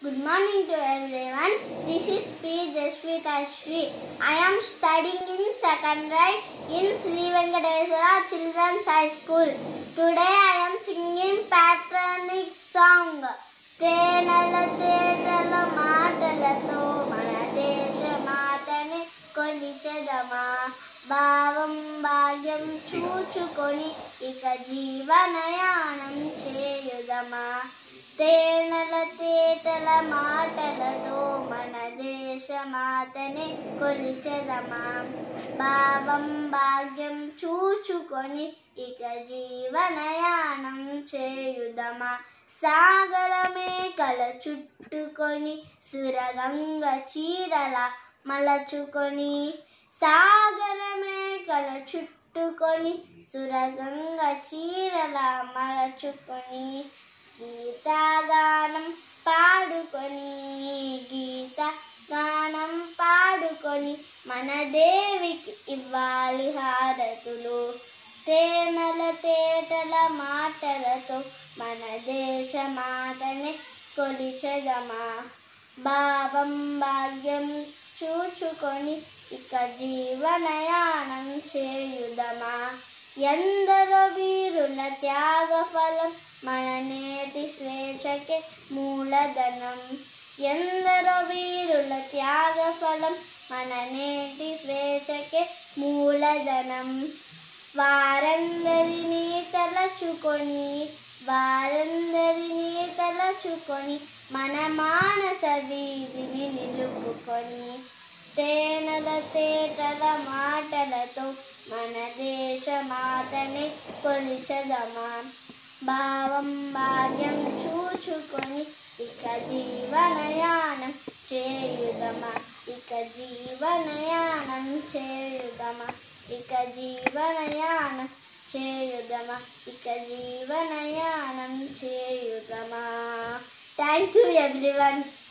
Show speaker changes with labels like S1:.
S1: Good morning to everyone. This is P. Jaswita Shri. I am studying in second grade in Sri Venkateswara Children's High School. Today I am singing patriotic song. తేనెల తేటల మాటలతో మన దేశ మాతని కొలిచెదమా భావం భాగ్యం చూచుకొని ఇక జీవనయానం చేయుదమా తేనెల తేటల మాటలతో మన దేశ మాతని కొలిచెదమా భావం భాగ్యం చూచుకొని ఇక జీవనయానం చేయుదమా సాగరమే కల చుట్టుకొని సురగంగ చీరల మలచుకొని సాగరమే కల చుట్టుకొని సురగంగ చీరల మలచుకొని గీతగానం పాడుకొని గీత గానం పాడుకొని మన దేవికి ఇవ్వాలి హారతులు తేనెల తేటల మాటలతో మన దేశ మాతని కొలిచెదమా భావం భాగ్యం చూచుకొని ఇక జీవనయానం చేయుదమా ఎందరో వీరుల త్యాగ ఫలం మన నేటి స్వేచ్ఛకే మూలధనం ఎందరో వీరుల త్యాగ ఫలం మన నేటి స్వేచ్ఛకే మూలధనం వారందరినీ తలచుకొని వారందరినీ తలచుకొని మన మానస వీధిని నిలుపుకొని తేనెల తేటల మాటలతో మన దేశ మాతని కొలిచదమా భావం భాగ్యం చూచుకొని ఇక జీవనయానం చేయుదమా ఇక జీవనయానం చేయుదమా ఇక జీవనయానం చేయుదమా ఇక జీవనయానం చేయుదమా థ్యాంక్ యూ ఎవ్రీవన్